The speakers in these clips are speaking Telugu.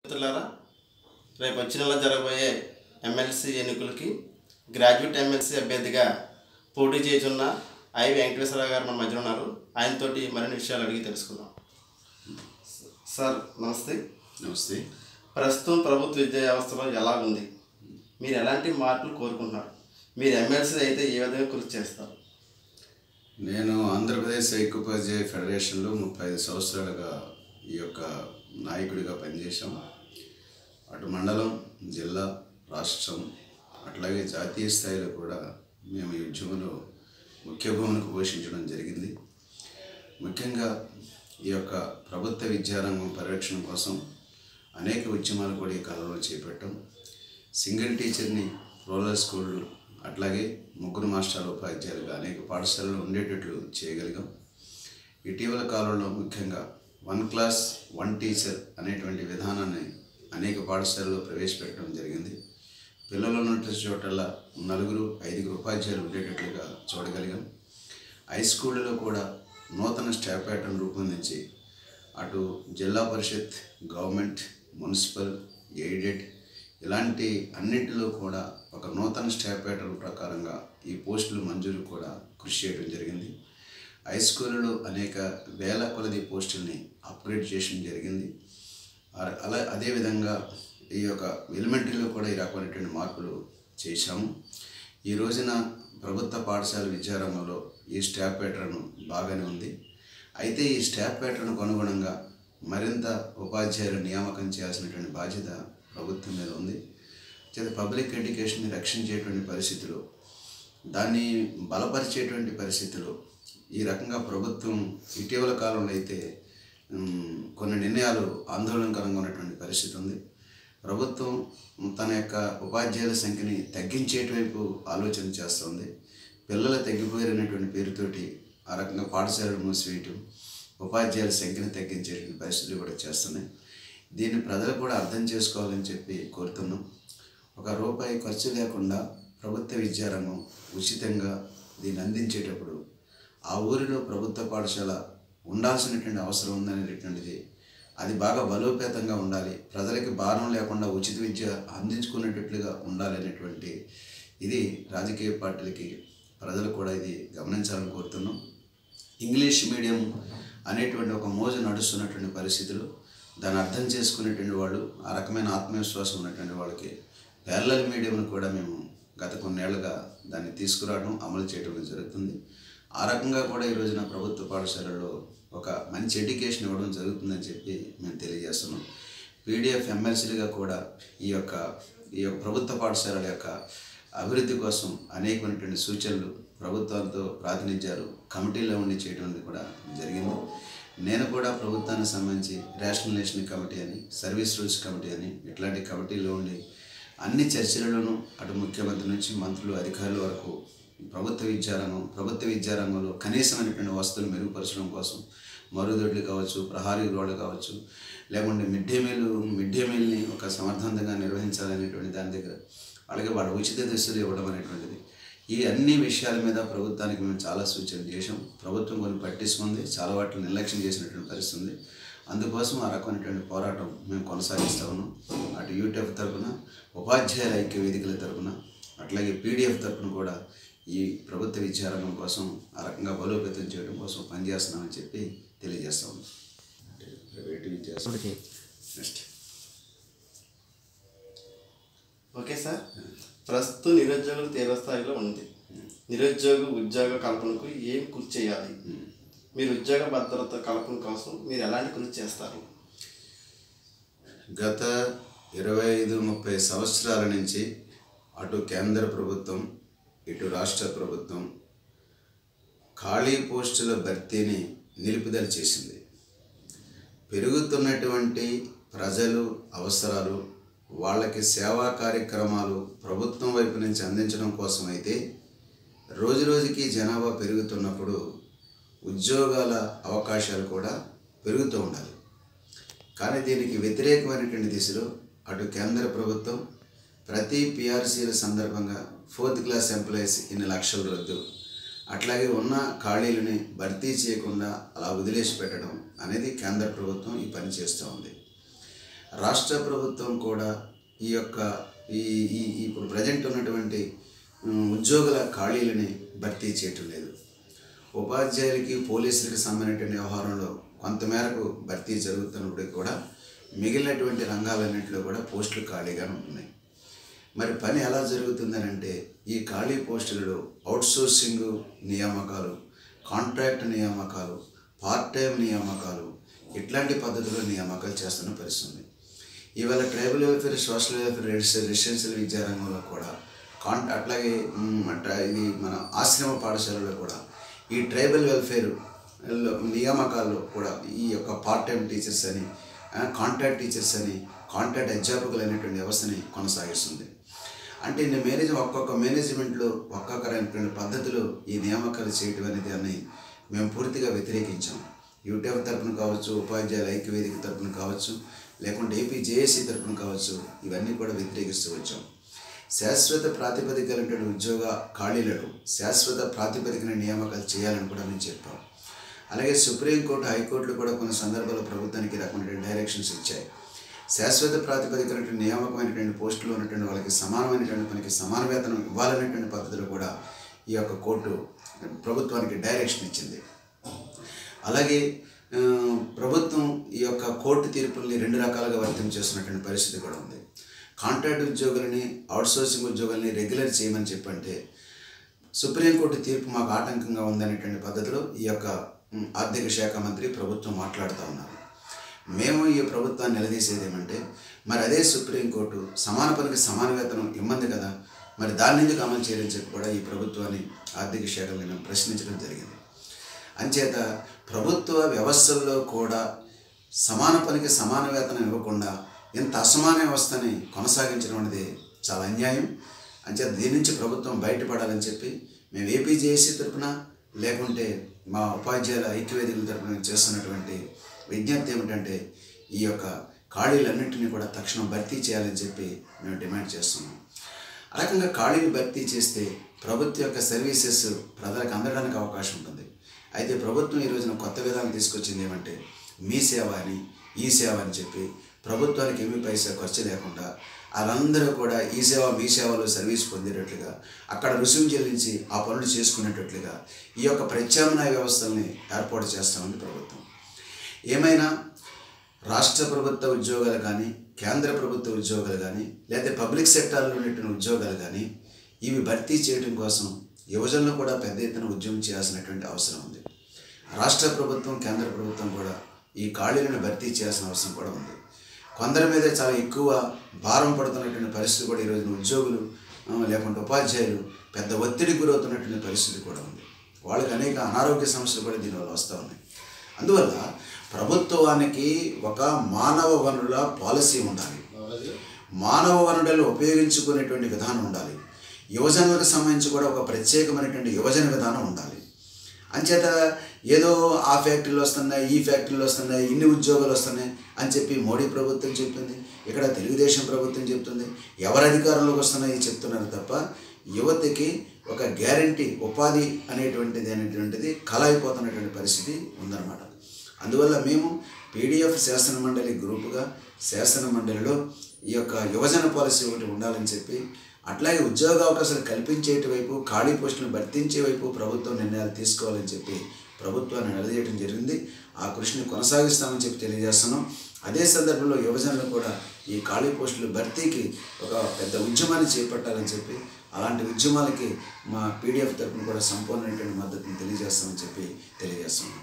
మిత్రులారా రేపు వచ్చే నెల జరగబోయే ఎమ్మెల్సీ ఎన్నికలకి గ్రాడ్యుయేట్ ఎమ్మెల్సీ అభ్యర్థిగా పోటీ చేయుచున్న ఐ వెంకటేశ్వరరావు గారు మన మధ్యలో ఉన్నారు ఆయనతోటి మరిన్ని విషయాలు అడిగి తెలుసుకుందాం సార్ నమస్తే నమస్తే ప్రస్తుతం ప్రభుత్వ విద్యా వ్యవస్థలో ఎలా ఉంది మీరు ఎలాంటి మార్పులు కోరుకుంటున్నారు మీరు ఎమ్మెల్సీ అయితే ఏ విధంగా కృషి చేస్తారు నేను ఆంధ్రప్రదేశ్ ఐక్యోపాధ్యాయ ఫెడరేషన్లో ముప్పై ఐదు సంవత్సరాలుగా ఈ యొక్క నాయకుడిగా పనిచేశాం అటు మండలం జిల్లా రాష్ట్రం అట్లాగే జాతీయ స్థాయిలో కూడా మేము ఈ ఉద్యమంలో ముఖ్య భూమికి పోషించడం జరిగింది ముఖ్యంగా ఈ యొక్క ప్రభుత్వ విద్యారంగం పరిరక్షణ కోసం అనేక ఉద్యమాలు కూడా ఈ కాలంలో చేపట్టాం సింగిల్ టీచర్ని రూరల్ స్కూళ్ళు అట్లాగే ముగ్గురు మాస్టర్ల ఉపాధ్యాయులుగా అనేక పాఠశాలలు ఉండేటట్లు చేయగలిగాం ఇటీవల కాలంలో ముఖ్యంగా వన్ క్లాస్ వన్ టీచర్ అనేటువంటి విధానాన్ని అనేక పాఠశాలలో ప్రవేశపెట్టడం జరిగింది పిల్లలు ఉన్నట్టు చోటల్లా నలుగురు ఐదుగురు ఉపాధ్యాయులు ఉండేటట్లుగా చూడగలిగాం హై స్కూళ్ళలో కూడా నూతన స్టాఫ్ ప్యాటర్న్ రూపొందించి అటు జిల్లా పరిషత్ గవర్నమెంట్ మున్సిపల్ ఎయిడెడ్ ఇలాంటి అన్నింటిలో కూడా ఒక నూతన స్టాఫ్ ప్యాటర్న్ ప్రకారంగా ఈ పోస్టులు మంజూరు కూడా కృషి చేయడం జరిగింది హై స్కూళ్ళలో అనేక వేల కొలది పోస్టుల్ని అప్గ్రేడ్ చేయడం జరిగింది అ- అలా అదేవిధంగా ఈ యొక్క ఎలిమెంటరీలో కూడా ఈ రకమైనటువంటి మార్పులు చేశాము ఈ రోజున ప్రభుత్వ పాఠశాల విద్యారంగంలో ఈ స్టాఫ్ ప్యాటర్న్ బాగానే ఉంది అయితే ఈ స్టాఫ్ ప్యాటర్న్కు అనుగుణంగా మరింత ఉపాధ్యాయులు నియామకం చేయాల్సినటువంటి బాధ్యత ప్రభుత్వం మీద ఉంది చేత పబ్లిక్ ఎడ్యుకేషన్ని రక్షించేటువంటి పరిస్థితులు దాన్ని బలపరిచేటువంటి పరిస్థితులు ఈ రకంగా ప్రభుత్వం ఇటీవల కాలంలో అయితే ఉమ్, కొన్ని నిర్ణయాలు ఆందోళనకరంగా ఉన్నటువంటి పరిస్థితి ఉంది ప్రభుత్వం తన యొక్క ఉపాధ్యాయుల సంఖ్యని తగ్గించేటవైపు ఆలోచన చేస్తుంది పిల్లలు తగ్గిపోయినటువంటి పేరుతోటి ఆ రకంగా పాఠశాలలు మూసివేయటం ఉపాధ్యాయుల సంఖ్యను తగ్గించేటువంటి పరిస్థితులు కూడా చేస్తున్నాయి దీన్ని ప్రజలు కూడా అర్థం చేసుకోవాలని చెప్పి కోరుతున్నాం ఒక రూపాయి ఖర్చు లేకుండా ప్రభుత్వ విద్యారంగం ఉచితంగా దీన్ని అందించేటప్పుడు ఆ ఊరిలో ప్రభుత్వ పాఠశాల ఉండాల్సినటువంటి అవసరం ఉందనేటటువంటిది అది బాగా బలోపేతంగా ఉండాలి ప్రజలకి భారం లేకుండా ఉచిత విద్య అందించుకునేటట్లుగా ఉండాలి అనేటువంటి ఇది రాజకీయ పార్టీలకి ప్రజలు కూడా ఇది గమనించాలని కోరుతున్నాం ఇంగ్లీష్ మీడియం అనేటువంటి ఒక మోజు నడుస్తున్నటువంటి పరిస్థితులు దాన్ని అర్థం చేసుకునేటువంటి వాళ్ళు ఆ రకమైన ఆత్మవిశ్వాసం ఉన్నటువంటి వాళ్ళకి పేర్లల్ మీడియంను కూడా మేము గత కొన్నేళ్లుగా దాన్ని తీసుకురావడం అమలు చేయడం జరుగుతుంది ఆ రకంగా కూడా ఈ రోజున ప్రభుత్వ పాఠశాలల్లో ఒక మంచి ఎడ్యుకేషన్ ఇవ్వడం జరుగుతుందని చెప్పి మేము తెలియజేస్తున్నాం పీడిఎఫ్ ఎమ్మెల్సీలుగా కూడా ఈ యొక్క ఈ యొక్క ప్రభుత్వ పాఠశాలల యొక్క అభివృద్ధి కోసం అనేకమైనటువంటి సూచనలు ప్రభుత్వాలతో ప్రాతినిధ్యాలు కమిటీలో ఉండి చేయడం అనేది కూడా జరిగింది నేను కూడా ప్రభుత్వానికి సంబంధించి రేషనలైజేషన్ కమిటీ అని సర్వీస్ రూల్స్ కమిటీ అని ఇట్లాంటి కమిటీలో ఉండి అన్ని చర్చలలోనూ అటు ముఖ్యమంత్రి నుంచి మంత్రులు అధికారుల వరకు ప్రభుత్వ విద్యారంగం ప్రభుత్వ విద్యారంగంలో కనీసమైనటువంటి వసతులు మెరుగుపరచడం కోసం మరుగుదొడ్లు కావచ్చు ప్రహారీ రోడ్లు కావచ్చు లేకుంటే mid day meal mid day మీల్ని ఒక సమర్థవంతంగా నిర్వహించాలనేటువంటి దాని దగ్గర అలాగే వాళ్ళ ఉచిత దుస్తులు ఇవ్వడం అనేటువంటిది ఈ అన్ని విషయాల మీద ప్రభుత్వానికి మేము చాలా సూచనలు చేసాం ప్రభుత్వం కొన్ని పట్టించుకుంది చాలా వాటిని నిర్లక్ష్యం చేసినటువంటి పరిస్థితి ఉంది అందుకోసం ఆ రకమైనటువంటి పోరాటం మేము కొనసాగిస్తా ఉన్నాం అటు యూట్యూబ్ తరపున ఉపాధ్యాయుల ఐక్య వేదికల తరపున అట్లాగే పీడిఎఫ్ తరపున కూడా ఈ ప్రభుత్వ విద్యారంగం కోసం ఆ రకంగా బలోపేతం చేయడం కోసం పనిచేస్తున్నామని చెప్పి తెలియజేస్తా ఉన్నాం ప్రైవేట్ విద్యాసంస్థ నెక్స్ట్ ఓకే సార్ ప్రస్తుతం నిరుద్యోగులు తీవ్ర స్థాయిలో ఉంది నిరుద్యోగ ఉద్యోగ కల్పనకు ఏం కృషి చేయాలి మీరు ఉద్యోగ భద్రత కల్పన కోసం మీరు ఎలాంటి కృషి చేస్తారు గత ఇరవై ఐదు ముప్పై సంవత్సరాల నుంచి అటు కేంద్ర ప్రభుత్వం ఇటు రాష్ట్ర ప్రభుత్వం ఖాళీ పోస్టుల భర్తీని నిలుపుదల చేసింది పెరుగుతున్నటువంటి ప్రజలు అవసరాలు వాళ్ళకి సేవా కార్యక్రమాలు ప్రభుత్వం వైపు నుంచి అందించడం కోసం అయితే రోజు రోజుకి జనాభా పెరుగుతున్నప్పుడు ఉద్యోగాల అవకాశాలు కూడా పెరుగుతూ ఉండాలి కానీ దీనికి వ్యతిరేకమైనటువంటి దిశలో అటు కేంద్ర ప్రభుత్వం ప్రతి పిఆర్సీల సందర్భంగా ఫోర్త్ క్లాస్ ఎంప్లాయీస్ ఇన్ని లక్షల రద్దు అట్లాగే ఉన్న ఖాళీలని భర్తీ చేయకుండా అలా వదిలేసి పెట్టడం అనేది కేంద్ర ప్రభుత్వం ఈ పని చేస్తూ ఉంది రాష్ట్ర ప్రభుత్వం కూడా ఈ యొక్క ఈ ఈ ఇప్పుడు ప్రజెంట్ ఉన్నటువంటి ఉమ్, ఉద్యోగుల ఖాళీలని భర్తీ చేయటం లేదు ఉపాధ్యాయులకి పోలీసులకి సంబంధించిన వ్యవహారంలో కొంతమేరకు భర్తీ జరుగుతున్నప్పటికీ కూడా మిగిలినటువంటి రంగాలన్నింటిలో కూడా పోస్టులు ఖాళీగానే ఉంటున్నాయి మరి పని ఎలా జరుగుతుందని అంటే ఈ ఖాళీ పోస్టులలో అవుట్సోర్సింగ్ నియామకాలు కాంట్రాక్ట్ నియామకాలు పార్ట్ టైం నియామకాలు ఇట్లాంటి పద్ధతిలో నియామకాలు చేస్తున్న పరిస్థితి ఉంది ఇవాళ tribal welfare social welfare residential residential విద్యారంగంలో కూడా కాన్ అట్లాగే మ్, అట్లా ఇది మన ఆశ్రమ పాఠశాలలో కూడా ఈ ట్రైబల్ వెల్ఫేర్ లో నియామకాల్లో కూడా ఈ యొక్క పార్ట్ టైం టీచర్స్ అని ఆ, కాంట్రాక్ట్ టీచర్స్ అని కాంట్రాక్ట్ అధ్యాపకులు అనేటువంటి వ్యవస్థని కొనసాగిస్తుంది అంటే ఇన్ని మేనేజ్ ఒక్కొక్క మేనేజ్మెంట్లో ఒక్కొక్కరైనటువంటి పద్ధతిలో ఈ నియామకాలు చేయటం అనేది అని మేము పూర్తిగా వ్యతిరేకించాం యూటీఎఫ్ తరపున కావచ్చు ఉపాధ్యాయుల ఐక్యవేదిక తరపున కావచ్చు లేకుంటే ఏపీ జేఏసీ తరపున కావచ్చు ఇవన్నీ కూడా వ్యతిరేకిస్తూ వచ్చాం శాశ్వత ప్రాతిపదికలైనటువంటి ఉద్యోగ ఖాళీలను శాశ్వత ప్రాతిపదికన నియామకాలు చేయాలని కూడా మేము చెప్పాం అలాగే సుప్రీంకోర్టు హైకోర్టులు కూడా కొన్ని సందర్భాల్లో ప్రభుత్వానికి ఈ రకమైనటువంటి డైరెక్షన్స్ ఇచ్చాయి శాశ్వత ప్రాతిపదికనటువంటి నియామకమైనటువంటి పోస్టులో ఉన్నటువంటి వాళ్ళకి సమానమైనటువంటి పనికి సమాన వేతనం ఇవ్వాలనేటువంటి పద్ధతిలో కూడా ఈ యొక్క కోర్టు ప్రభుత్వానికి డైరెక్షన్ ఇచ్చింది అలాగే ఆ, ప్రభుత్వం ఈ యొక్క కోర్టు తీర్పుల్ని రెండు రకాలుగా వర్తం చేస్తున్నటువంటి పరిస్థితి కూడా ఉంది కాంట్రాక్ట్ ఉద్యోగులని అవుట్సోర్సింగ్ ఉద్యోగుల్ని రెగ్యులర్ చేయమని చెప్పంటే సుప్రీంకోర్టు తీర్పు మాకు ఆటంకంగా ఉందనేటువంటి పద్ధతిలో ఈ యొక్క ఉమ్, ఆర్థిక శాఖ మంత్రి ప్రభుత్వం మాట్లాడుతూ ఉన్నారు మేము ఈ ప్రభుత్వాన్ని నిలదీసేది ఏమంటే మరి అదే సుప్రీంకోర్టు సమాన పనికి సమాన వేతనం ఇమ్మంది కదా మరి దాన్ని ఎందుకు అమలు చేయని చెప్పి కూడా ఈ ప్రభుత్వాన్ని ఆర్థిక శాఖలో మేము ప్రశ్నించడం జరిగింది అంచేత ప్రభుత్వ వ్యవస్థల్లో కూడా సమాన పనికి సమాన వేతనం ఇవ్వకుండా ఇంత అసమాన వ్యవస్థని కొనసాగించడం అనేది చాలా అన్యాయం అంచేత దీని నుంచి ప్రభుత్వం బయటపడాలని చెప్పి మేము ఏపీజేఏసీ తరపున లేకుంటే మా ఉపాధ్యాయుల ఐక్యవేదికల తరపున చేస్తున్నటువంటి విజ్ఞప్తి ఏమిటంటే ఈ యొక్క ఖాళీలన్నింటినీ కూడా తక్షణం భర్తీ చేయాలని చెప్పి మేము డిమాండ్ చేస్తున్నాం ఆ రకంగా ఖాళీలు భర్తీ చేస్తే ప్రభుత్వ యొక్క సర్వీసెస్ ప్రజలకు అందడానికి అవకాశం ఉంటుంది అయితే ప్రభుత్వం ఈ రోజున కొత్త విధానం తీసుకొచ్చింది ఏమంటే మీ సేవ అని ఈ సేవ అని చెప్పి ప్రభుత్వానికి ఏమీ పైసా ఖర్చు లేకుండా వాళ్ళందరూ కూడా ఈ సేవ మీ సేవలో సర్వీస్ పొందేటట్లుగా అక్కడ రుసుము చెల్లించి ఆ పనులు చేసుకునేటట్లుగా ఈ యొక్క ప్రత్యామ్నాయ వ్యవస్థల్ని ఏర్పాటు చేస్తామని ప్రభుత్వం ఏమైనా రాష్ట్ర ప్రభుత్వ ఉద్యోగాలు కానీ కేంద్ర ప్రభుత్వ ఉద్యోగాలు కానీ లేదా పబ్లిక్ సెక్టార్లో ఉన్నటువంటి ఉద్యోగాలు కానీ ఇవి భర్తీ చేయడం కోసం యువజనులు కూడా పెద్ద ఎత్తున ఉద్యమం చేయాల్సినటువంటి అవసరం ఉంది రాష్ట్ర ప్రభుత్వం కేంద్ర ప్రభుత్వం కూడా ఈ ఖాళీలను భర్తీ చేయాల్సిన అవసరం కూడా ఉంది కొందరి మీద చాలా ఎక్కువ భారం పడుతున్నటువంటి పరిస్థితి కూడా ఈరోజు ఉద్యోగులు ఆ, లేకుంటే ఉపాధ్యాయులు పెద్ద ఒత్తిడికి గురవుతున్నటువంటి పరిస్థితి కూడా ఉంది వాళ్ళకి అనేక అనారోగ్య సమస్యలు కూడా దీనివల్ల వస్తూ ఉన్నాయి అందువల్ల ప్రభుత్వానికి ఒక మానవ వనరుల పాలసీ ఉండాలి మానవ వనరులను ఉపయోగించుకునేటువంటి విధానం ఉండాలి యువజనులకు సంబంధించి కూడా ఒక ప్రత్యేకమైనటువంటి యువజన విధానం ఉండాలి అంచేత ఏదో ఆ ఫ్యాక్టరీలు వస్తున్నాయి ఈ ఫ్యాక్టరీలు వస్తున్నాయి ఇన్ని ఉద్యోగాలు వస్తున్నాయి అని చెప్పి మోడీ ప్రభుత్వం చెప్పింది ఇక్కడ తెలుగుదేశం ప్రభుత్వం చెప్తుంది ఎవరు అధికారంలోకి వస్తున్నాయి చెప్తున్నారు తప్ప యువతకి ఒక గ్యారంటీ ఉపాధి అనేటువంటిది అనేటువంటిది కళ అయిపోతున్నటువంటి పరిస్థితి ఉందన్నమాట అందువల్ల మేము పీడిఎఫ్ శాసన మండలి గ్రూపుగా శాసన మండలిలో ఈ యొక్క యువజన పాలసీ ఒకటి ఉండాలని చెప్పి అట్లాగే ఉద్యోగ అవకాశాలు కల్పించేటి వైపు ఖాళీ పోస్టులను భర్తించే వైపు ప్రభుత్వం నిర్ణయాలు తీసుకోవాలని చెప్పి ప్రభుత్వాన్ని నిలదీయడం జరిగింది ఆ కృషిని కొనసాగిస్తామని చెప్పి తెలియజేస్తున్నాం అదే సందర్భంలో యువజనులు కూడా ఈ ఖాళీ పోస్టుల భర్తీకి ఒక పెద్ద ఉద్యమాన్ని చేపట్టాలని చెప్పి అలాంటి ఉద్యమాలకి మా పీడిఎఫ్ తరపున కూడా సంపూర్ణమైనటువంటి మద్దతుని తెలియజేస్తామని చెప్పి తెలియజేస్తున్నాం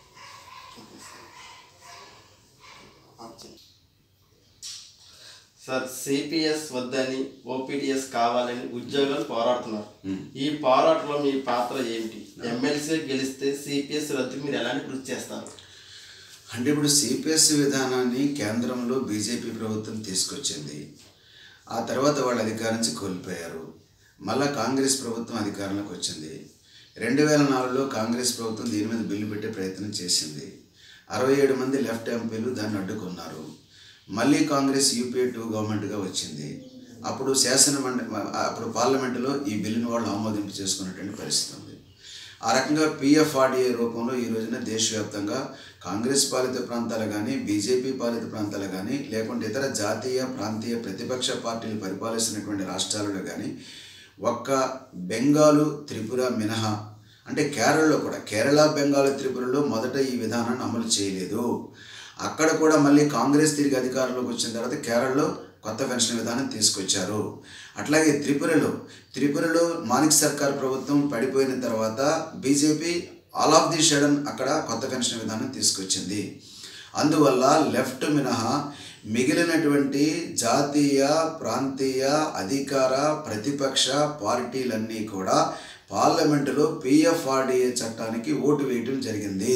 సార్ సిపిఎస్ వద్దని ఓపీడిఎస్ కావాలని ఉద్యోగులు పోరాడుతున్నారు మ్మ్. ఈ పోరాటంలో మీ పాత్ర ఏమిటి ఎమ్మెల్సీ గెలిస్తే సిపిఎస్ రద్దుకు మీరు ఎలాంటి కృషి చేస్తారు అంటే ఇప్పుడు సిపిఎస్ విధానాన్ని కేంద్రంలో బీజేపీ ప్రభుత్వం తీసుకొచ్చింది ఆ తర్వాత వాళ్ళు అధికారం నుంచి కోల్పోయారు మళ్ళా కాంగ్రెస్ ప్రభుత్వం అధికారంలోకి వచ్చింది రెండు వేల నాలుగులో కాంగ్రెస్ ప్రభుత్వం దీని మీద బిల్లు పెట్టే ప్రయత్నం చేసింది అరవై ఏడు మంది లెఫ్ట్ ఎంపీలు దాన్ని అడ్డుకున్నారు మళ్ళీ కాంగ్రెస్ యూపీఏ టూ గవర్నమెంట్గా వచ్చింది అప్పుడు శాసన మండ అప్పుడు పార్లమెంటులో ఈ బిల్లును వాళ్ళు ఆమోదింపు చేసుకున్నటువంటి పరిస్థితి ఉంది ఆ రకంగా పిఎఫ్ఆర్డిఏ రూపంలో ఈ రోజున దేశవ్యాప్తంగా కాంగ్రెస్ పాలిత ప్రాంతాలు కానీ బీజేపీ పాలిత ప్రాంతాలు కానీ లేకుంటే ఇతర జాతీయ ప్రాంతీయ ప్రతిపక్ష పార్టీలు పరిపాలిస్తున్నటువంటి రాష్ట్రాలలో కానీ ఒక్క బెంగాలు త్రిపుర మినహా అంటే కేరళలో కూడా కేరళ బెంగాల్ త్రిపురలో మొదట ఈ విధానాన్ని అమలు చేయలేదు అక్కడ కూడా మళ్ళీ కాంగ్రెస్ తిరిగి అధికారంలోకి వచ్చిన తర్వాత కేరళలో కొత్త పెన్షన్ విధానం తీసుకొచ్చారు అట్లాగే త్రిపురలో త్రిపురలో మానిక్ సర్కార్ ప్రభుత్వం పడిపోయిన తర్వాత బీజేపీ ఆల్ ఆఫ్ ది షడన్ అక్కడ కొత్త పెన్షన్ విధానం తీసుకొచ్చింది అందువల్ల లెఫ్ట్ మినహా మిగిలినటువంటి జాతీయ ప్రాంతీయ అధికార ప్రతిపక్ష పార్టీలన్నీ కూడా పార్లమెంటులో పిఎఫ్ఆర్డిఏ చట్టానికి ఓటు వేయటం జరిగింది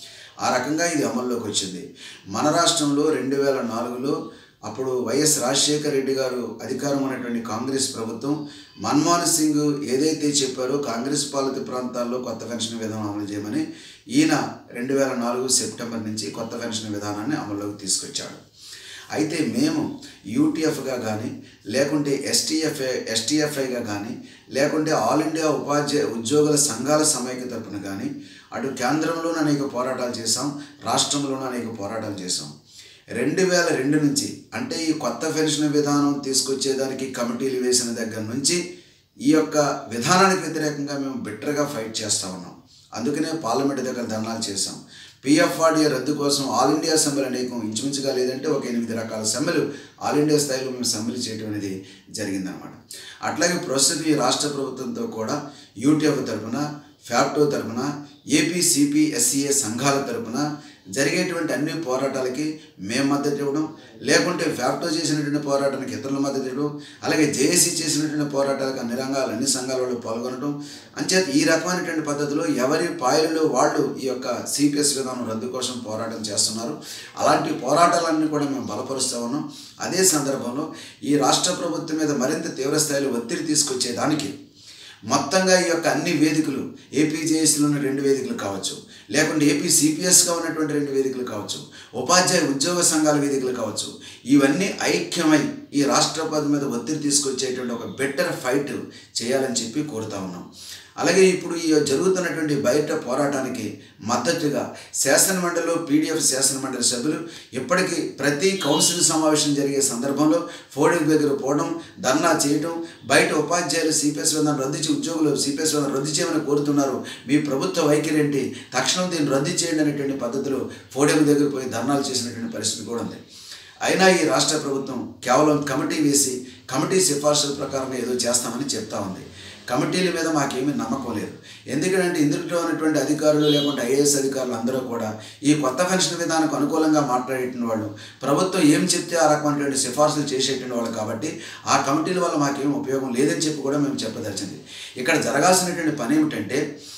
ఆ రకంగా ఇది అమల్లోకి వచ్చింది మన రాష్ట్రంలో రెండు వేల నాలుగులో అప్పుడు వైఎస్ రాజశేఖర రెడ్డి గారు అధికారం ఉన్నటువంటి కాంగ్రెస్ ప్రభుత్వం మన్మోహన్ సింగ్ ఏదైతే చెప్పారో కాంగ్రెస్ పాలిత ప్రాంతాల్లో కొత్త పెన్షన్ విధానం అమలు చేయమని ఈయన రెండు వేల నాలుగు సెప్టెంబర్ నుంచి కొత్త పెన్షన్ విధానాన్ని అమల్లోకి తీసుకొచ్చాడు అయితే మేము యూటీఎఫ్గా కానీ లేకుంటే ఎస్టీఎఫ్ఐ ఎస్టీఎఫ్ఐగా కానీ లేకుంటే ఆల్ ఇండియా ఉపాధ్యాయ ఉద్యోగుల సంఘాల సమైక్య తరపున కానీ అటు కేంద్రంలోనూ అనేక పోరాటాలు చేశాం రాష్ట్రంలోనూ అనేక పోరాటాలు చేశాం రెండు వేల రెండు నుంచి అంటే ఈ కొత్త పెన్షన్ విధానం తీసుకొచ్చేదానికి కమిటీలు వేసిన దగ్గర నుంచి ఈ యొక్క విధానానికి వ్యతిరేకంగా మేము బిట్టర్గా ఫైట్ చేస్తూ ఉన్నాం అందుకనే పార్లమెంట్ దగ్గర ధర్నాలు చేశాం పిఎఫ్ఆర్డీఏ రద్దు కోసం ఆల్ ఇండియా సమ్మెలు అనేకం ఇంచుమించుగా లేదంటే ఒక ఎనిమిది రకాల సమ్మెలు ఆల్ ఇండియా స్థాయిలో మేము సమ్మెలు చేయడం అనేది జరిగిందనమాట అట్లాగే ప్రస్తుతం ఈ రాష్ట్ర ప్రభుత్వంతో కూడా యూటీఎఫ్ తరపున ఫ్యాప్టో తరపున ఏపీ సిపి ఎస్సీఏ సంఘాల తరపున జరిగేటువంటి అన్ని పోరాటాలకి మేము మద్దతు ఇవ్వడం లేకుంటే ఫ్యాప్టో చేసినటువంటి పోరాటానికి ఇతరుల మద్దతు ఇవ్వడం అలాగే జేఏసీ చేసినటువంటి పోరాటాలకు అన్ని రంగాలు అన్ని సంఘాల వాళ్ళు పాల్గొనడం అంచేత ఈ రకమైనటువంటి పద్ధతిలో ఎవరి పాయలలో వాళ్ళు ఈ యొక్క సిపిఎస్ విధానం రద్దు కోసం పోరాటం చేస్తున్నారు అలాంటి పోరాటాలన్నీ కూడా మేము బలపరుస్తూ ఉన్నాం అదే సందర్భంలో ఈ రాష్ట్ర ప్రభుత్వం మీద మరింత తీవ్రస్థాయిలో ఒత్తిడి తీసుకొచ్చేదానికి మొత్తంగా ఈ యొక్క అన్ని వేదికలు ఏపీజేఎస్లో ఉన్న రెండు వేదికలు కావచ్చు లేకుంటే ఏపీ సిపిఎస్గా ఉన్నటువంటి రెండు వేదికలు కావచ్చు ఉపాధ్యాయ ఉద్యోగ సంఘాల వేదికలు కావచ్చు ఇవన్నీ ఐక్యమై ఈ రాష్ట్రపతి మీద ఒత్తిడి తీసుకొచ్చేటువంటి ఒక బెటర్ ఫైట్ చేయాలని చెప్పి కోరుతా ఉన్నాం అలాగే ఇప్పుడు ఈ జరుగుతున్నటువంటి బయట పోరాటానికి మద్దతుగా శాసనమండలిలో పీడిఎఫ్ శాసనమండలి సభ్యులు ఇప్పటికీ ప్రతి కౌన్సిల్ సమావేశం జరిగే సందర్భంలో ఫోర్డింగ్ దగ్గర పోవడం ధర్నా చేయడం బయట ఉపాధ్యాయులు సిపిఎస్ విధానం రద్దు చే ఉద్యోగులు సిపిఎస్ విధానం రద్దు చేయమని కోరుతున్నారు మీ ప్రభుత్వ వైఖరి ఏంటి తక్షణం దీన్ని రద్దు చేయండి అనేటువంటి పద్ధతిలో ఫోర్డింగ్ దగ్గర పోయి ధర్నాలు చేసినటువంటి పరిస్థితి కూడా ఉంది అయినా ఈ రాష్ట్ర ప్రభుత్వం కేవలం కమిటీ వేసి కమిటీ సిఫార్సుల ప్రకారం ఏదో చేస్తామని చెప్తా ఉంది కమిటీల మీద మాకేమీ నమ్మకం లేదు ఎందుకంటే ఇందులో ఉన్నటువంటి అధికారులు లేకుంటే ఐఏఎస్ అధికారులు అందరూ కూడా ఈ కొత్త పెన్షన్ విధానానికి అనుకూలంగా మాట్లాడేటువంటి వాళ్ళు ప్రభుత్వం ఏం చెప్తే ఆ రకమైనటువంటి సిఫార్సులు చేసేటువంటి వాళ్ళు కాబట్టి ఆ కమిటీల వల్ల మాకేం ఉపయోగం లేదని చెప్పి కూడా మేము చెప్పదలిచింది ఇక్కడ జరగాల్సినటువంటి పని ఏమిటంటే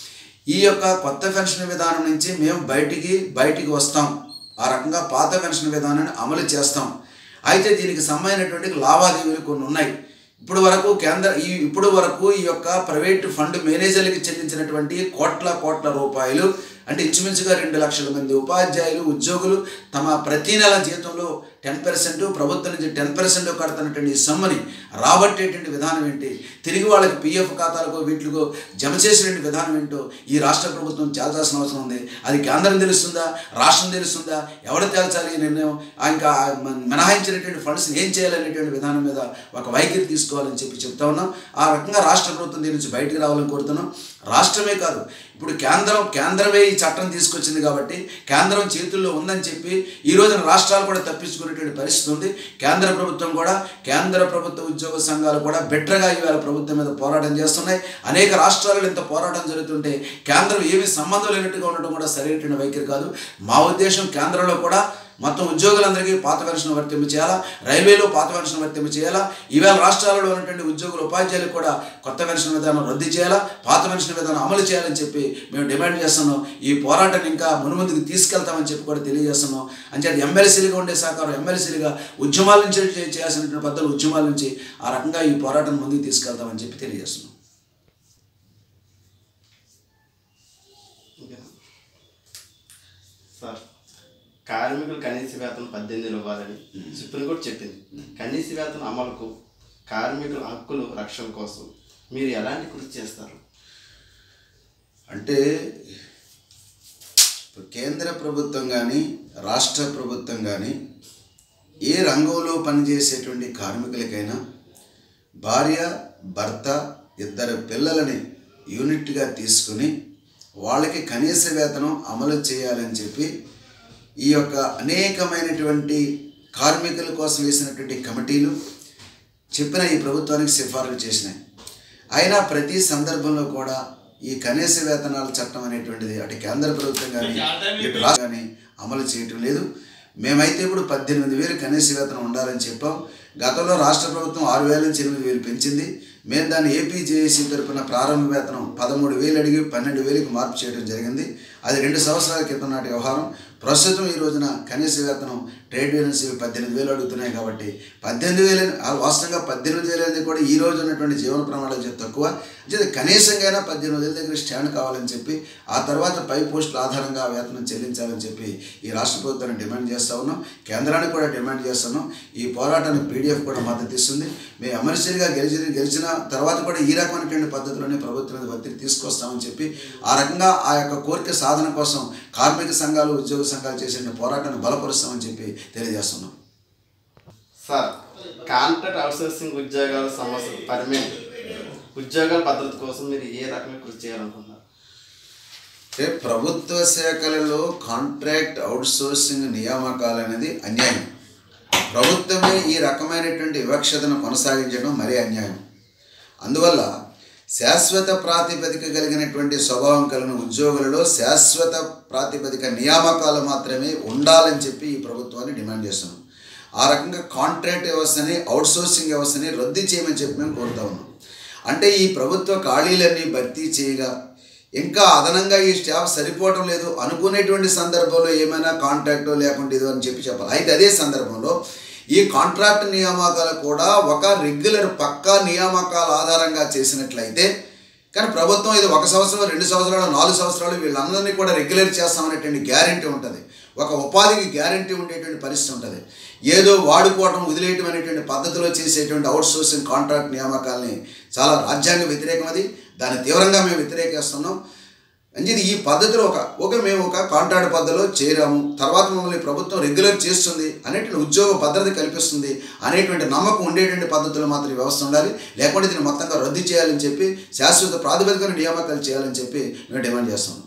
ఈ యొక్క కొత్త పెన్షన్ విధానం నుంచి మేము బయటికి బయటికి వస్తాం ఆ రకంగా పాత పెన్షన్ విధానాన్ని అమలు చేస్తాం అయితే దీనికి సంబంధించినటువంటి లావాదేవీలు కొన్ని ఉన్నాయి ఇప్పుడు వరకు కేంద్ర ఈ ఇప్పుడు వరకు ఈ యొక్క ప్రైవేట్ ఫండ్ మేనేజర్లకి చెల్లించినటువంటి కోట్ల కోట్ల రూపాయలు అంటే ఇంచుమించుగా రెండు లక్షల మంది ఉపాధ్యాయులు ఉద్యోగులు తమ ప్రతి నెల జీతంలో టెన్ పర్సెంట్ ప్రభుత్వం నుంచి టెన్ పర్సెంట్ కడుతున్నటువంటి ఈ సొమ్ముని రాబట్టేటువంటి విధానం ఏంటి తిరిగి వాళ్ళకి పిఎఫ్ ఖాతాలకు వీటికో జమ చేసేటువంటి విధానం ఏంటో ఈ రాష్ట్ర ప్రభుత్వం తేల్చాల్సిన అవసరం ఉంది అది కేంద్రం తెలుస్తుందా రాష్ట్రం తెలుస్తుందా ఎవరు తేల్చాలి ఈ నిర్ణయం ఆ ఇంకా మినహాయించినటువంటి ఫండ్స్ని ఏం చేయాలనేటువంటి విధానం మీద ఒక వైఖరి తీసుకోవాలని చెప్పి చెప్తా ఉన్నాం ఆ రకంగా రాష్ట్ర ప్రభుత్వం దీని నుంచి బయటికి రావాలని కోరుతున్నాం రాష్ట్రమే కాదు ఇప్పుడు కేంద్రం కేంద్రమే ఈ చట్టం తీసుకొచ్చింది కాబట్టి కేంద్రం చేతుల్లో ఉందని చెప్పి ఈ రోజున రాష్ట్రాలు కూడా తప్పించుకునేటువంటి పరిస్థితి ఉంది కేంద్ర ప్రభుత్వం కూడా కేంద్ర ప్రభుత్వ ఉద్యోగ సంఘాలు కూడా బెటర్గా ఇవాళ ప్రభుత్వం మీద పోరాటం చేస్తున్నాయి అనేక రాష్ట్రాలలో ఇంత పోరాటం జరుగుతుంటే కేంద్రం ఏమీ సంబంధం లేనట్టుగా ఉండటం కూడా సరైనటువంటి వైఖరి కాదు మా ఉద్దేశం కేంద్రంలో కూడా మొత్తం ఉద్యోగులందరికీ పాత పెన్షన్ వర్తింపు చేయాలా రైల్వేలో పాత పెన్షన్ వర్తింపు చేయాలా ఈవేళ రాష్ట్రాలలో ఉన్నటువంటి ఉద్యోగులు ఉపాధ్యాయులకు కూడా కొత్త పెన్షన్ విధానం రద్దు చేయాలా పాత పెన్షన్ విధానం అమలు చేయాలని చెప్పి మేము డిమాండ్ చేస్తున్నాం ఈ పోరాటాన్ని ఇంకా మునుముందుకు తీసుకెళ్తామని చెప్పి కూడా తెలియజేస్తున్నాం అంచేది ఎమ్మెల్సీలుగా ఉండే సహకారం ఎమ్మెల్సీలుగా ఉద్యమాల నుంచి చే- చేయాల్సినటువంటి పద్ధతులు ఉద్యమాల నుంచి ఆ రకంగా ఈ పోరాటాన్ని ముందుకు తీసుకెళ్తామని చెప్పి తెలియజేస్తున్నాం ఓకేనా? సార్ కార్మికులు కనీస వేతనం పద్దెనిమిది ఇవ్వాలని సుప్రీంకోర్టు చెప్పింది కనీస వేతన అమలుకు కార్మికుల హక్కులు రక్షణ కోసం మీరు ఎలాంటి కృషి చేస్తారు అంటే ఇప్పుడు కేంద్ర ప్రభుత్వం కానీ రాష్ట్ర ప్రభుత్వం కానీ ఏ రంగంలో పనిచేసేటువంటి కార్మికులకైనా భార్య భర్త ఇద్దరు పిల్లలని యూనిట్గా తీసుకుని వాళ్ళకి కనీస వేతనం అమలు చేయాలని చెప్పి ఈ యొక్క అనేకమైనటువంటి కార్మికుల కోసం వేసినటువంటి కమిటీలు చెప్పిన ఈ ప్రభుత్వానికి సిఫారసు చేసినాయి అయినా ప్రతి సందర్భంలో కూడా ఈ కనీస వేతనాల చట్టం అనేటువంటిది అటు కేంద్ర ప్రభుత్వం కానీ ఇటు రాష్ట్ర కానీ అమలు చేయటం లేదు మేమైతే ఇప్పుడు పద్దెనిమిది వేలు కనీస వేతనం ఉండాలని చెప్పాం గతంలో రాష్ట్ర ప్రభుత్వం ఆరు వేల నుంచి ఎనిమిది వేలు పెంచింది మేము దాన్ని ఏపీ జేఏసీ తరపున ప్రారంభ వేతనం పదమూడు వేలు అడిగి పన్నెండు వేలకు మార్పు చేయడం జరిగింది అది రెండు సంవత్సరాల క్రితం నాటి వ్యవహారం ప్రస్తుతం ఈ రోజున కనీస వేతనం ట్రేడ్ యూనియన్స్ పద్దెనిమిది వేలు అడుగుతున్నాయి కాబట్టి పద్దెనిమిది వేలు ఆ వాస్తవంగా పద్దెనిమిది వేలు అనేది కూడా ఈ రోజు ఉన్నటువంటి జీవన ప్రమాణాలు చాలా తక్కువ అంటే కనీసంగా పద్దెనిమిది వేల దగ్గర స్టాండ్ కావాలని చెప్పి ఆ తర్వాత పై పోస్టుల ఆధారంగా ఆ వేతనం చెల్లించాలని చెప్పి ఈ రాష్ట్ర ప్రభుత్వాన్ని డిమాండ్ చేస్తూ ఉన్నాం కేంద్రానికి కూడా డిమాండ్ చేస్తున్నాం ఈ పోరాటానికి పీడిఎఫ్ కూడా మద్దతు ఇస్తుంది మేము ఎమర్జెన్సీగా గెలిచిన గెలిచిన తర్వాత కూడా ఈ రకమైనటువంటి పద్ధతిలోనే ప్రభుత్వం మీద ఒత్తిడి తీసుకొస్తామని చెప్పి ఆ రకంగా ఆ యొక్క కోరిక సాధన కోసం కార్మిక సంఘాలు ఉద్యోగ సంఘాలు చేసే పోరాటాన్ని బలపరుస్తామని చెప్పి తెలియజేస్తున్నాం సార్ కాంట్రాక్ట్ అవుట్సోర్సింగ్ ఉద్యోగాల సమస్య పర్మనెంట్ ఉద్యోగాల భద్రత కోసం మీరు ఏ రకంగా కృషి చేయాలనుకుంటున్నారు అంటే ప్రభుత్వ శాఖలలో కాంట్రాక్ట్ అవుట్సోర్సింగ్ నియామకాలు అనేది అన్యాయం ప్రభుత్వమే ఈ రకమైనటువంటి వివక్షతను కొనసాగించడం మరీ అన్యాయం అందువల్ల శాశ్వత ప్రాతిపదిక కలిగినటువంటి స్వభావం కలిగిన ఉద్యోగులలో శాశ్వత ప్రాతిపదిక నియామకాలు మాత్రమే ఉండాలని చెప్పి ఈ ప్రభుత్వాన్ని డిమాండ్ చేస్తున్నాం ఆ రకంగా కాంట్రాక్ట్ వ్యవస్థని అవుట్సోర్సింగ్ వ్యవస్థని రద్దు చేయమని చెప్పి మేము కోరుతా ఉన్నాం అంటే ఈ ప్రభుత్వ ఖాళీలన్నీ భర్తీ చేయగా ఇంకా అదనంగా ఈ స్టాఫ్ సరిపోవడం లేదు అనుకునేటువంటి సందర్భంలో ఏమైనా కాంట్రాక్ట్ లేకుంటే ఇదో అని చెప్పి చెప్పాలి అయితే అదే సందర్భంలో ఈ కాంట్రాక్ట్ నియామకాలు కూడా ఒక రెగ్యులర్ పక్కా నియామకాల ఆధారంగా చేసినట్లయితే కానీ ప్రభుత్వం ఇది ఒక సంవత్సరం రెండు సంవత్సరాలు నాలుగు సంవత్సరాలు వీళ్ళందరినీ కూడా రెగ్యులర్ చేస్తామనేటువంటి గ్యారంటీ ఉంటుంది ఒక ఉపాధికి గ్యారంటీ ఉండేటువంటి పరిస్థితి ఉంటుంది ఏదో వాడుకోవటం వదిలేయటం అనేటువంటి పద్ధతిలో చేసేటువంటి అవుట్ సోర్సింగ్ కాంట్రాక్ట్ నియామకాలని చాలా రాజ్యాంగ వ్యతిరేకం అది దాన్ని తీవ్రంగా మేము వ్యతిరేకిస్తున్నాం అంచేది ఈ పద్ధతిలో ఒక ఒక మేము ఒక కాంట్రాక్ట్ పద్ధతిలో చేరాము తర్వాత మమ్మల్ని ప్రభుత్వం రెగ్యులర్ చేస్తుంది అనేటువంటి ఉద్యోగ భద్రత కల్పిస్తుంది అనేటువంటి నమ్మకం ఉండేటువంటి పద్ధతిలో మాత్రం ఈ వ్యవస్థ ఉండాలి లేకుంటే దీన్ని మొత్తంగా రద్దు చేయాలని చెప్పి శాశ్వత ప్రాతిపదికన నియామకాలు చేయాలని చెప్పి మేము డిమాండ్ చేస్తున్నాం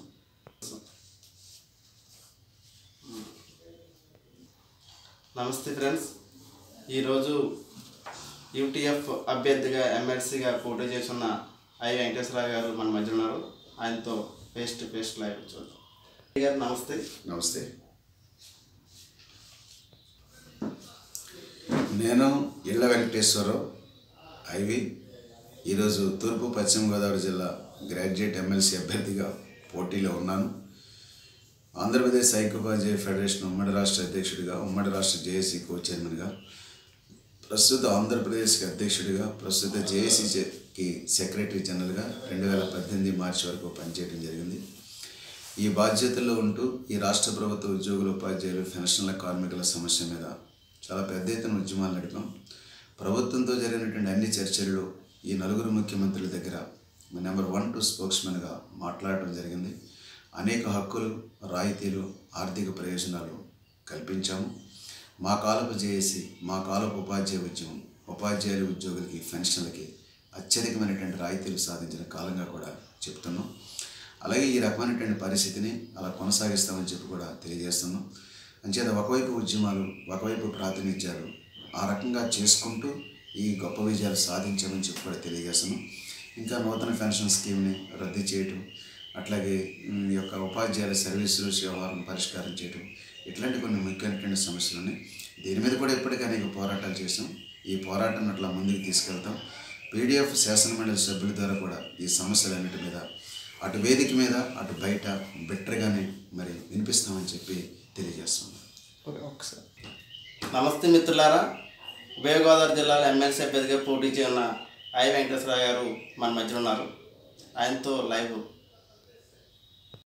నమస్తే ఫ్రెండ్స్ ఈరోజు యూటీఎఫ్ అభ్యర్థిగా ఎమ్మెల్సీగా పోటీ చేస్తున్న ఐ వెంకటేశ్వరరావు గారు మన మధ్య ఉన్నారు ఆయనతో ఫేస్ టు ఫేస్ లైవ్ చూద్దాం గారు నమస్తే నమస్తే నేను ఇళ్ళ వెంకటేశ్వరరావు ఐవి ఈరోజు తూర్పు పశ్చిమ గోదావరి జిల్లా గ్రాడ్యుయేట్ ఎమ్మెల్సీ అభ్యర్థిగా పోటీలో ఉన్నాను ఆంధ్రప్రదేశ్ ఐక్యోపాధ్యాయ ఫెడరేషన్ ఉమ్మడి రాష్ట్ర అధ్యక్షుడిగా ఉమ్మడి రాష్ట్ర జేఏసీ కో చైర్మన్గా ప్రస్తుత ఆంధ్రప్రదేశ్కి అధ్యక్షుడిగా ప్రస్తుత జేఏసీకి సెక్రటరీ జనరల్గా రెండు వేల పద్దెనిమిది మార్చి వరకు పనిచేయడం జరిగింది ఈ బాధ్యతల్లో ఉంటూ ఈ రాష్ట్ర ప్రభుత్వ ఉద్యోగుల ఉపాధ్యాయులు పెన్షన్ల కార్మికుల సమస్య మీద చాలా పెద్ద ఎత్తున ఉద్యమాలు నడిపాం ప్రభుత్వంతో జరిగినటువంటి అన్ని చర్చల్లో ఈ నలుగురు ముఖ్యమంత్రుల దగ్గర నెంబర్ వన్ టు స్పోక్స్మెన్గా మాట్లాడటం జరిగింది అనేక హక్కులు రాయితీలు ఆర్థిక ప్రయోజనాలు కల్పించాము మా కాలపు జేఏసీ మా కాలపు ఉపాధ్యాయ ఉద్యమం ఉపాధ్యాయుల ఉద్యోగులకి పెన్షన్లకి అత్యధికమైనటువంటి రాయితీలు సాధించిన కాలంగా కూడా చెప్తున్నాం అలాగే ఈ రకమైనటువంటి పరిస్థితిని అలా కొనసాగిస్తామని చెప్పి కూడా తెలియజేస్తున్నాం అంచేత ఒకవైపు ఉద్యమాలు ఒకవైపు ప్రాతినిధ్యాలు ఆ రకంగా చేసుకుంటూ ఈ గొప్ప విజయాలు సాధించామని చెప్పి కూడా తెలియజేస్తున్నాం ఇంకా నూతన పెన్షన్ స్కీమ్ని రద్దు చేయటం అట్లాగే ఉమ్, ఈ యొక్క ఉపాధ్యాయుల సర్వీసులు వ్యవహారం పరిష్కారం చేయటం ఇట్లాంటి కొన్ని ముఖ్యమైనటువంటి సమస్యలు ఉన్నాయి దీని మీద కూడా ఇప్పటికీ అనేక పోరాటాలు చేసాం ఈ పోరాటాన్ని అట్లా ముందుకు తీసుకెళ్తాం పీడిఎఫ్ శాసనమండలి సభ్యుల ద్వారా కూడా ఈ సమస్యలన్నిటి మీద అటు వేదిక మీద అటు బయట బెటర్గానే మరి వినిపిస్తామని చెప్పి తెలియజేస్తున్నాం ఓకే ఒకసారి నమస్తే మిత్రులారా ఉభయ గోదావరి జిల్లాలో ఎమ్మెల్సీ అభ్యర్థిగా పోటీ చేయనున్న ఐ వెంకటేశ్వరరావు గారు మన మధ్య ఉన్నారు ఆయనతో లైవ్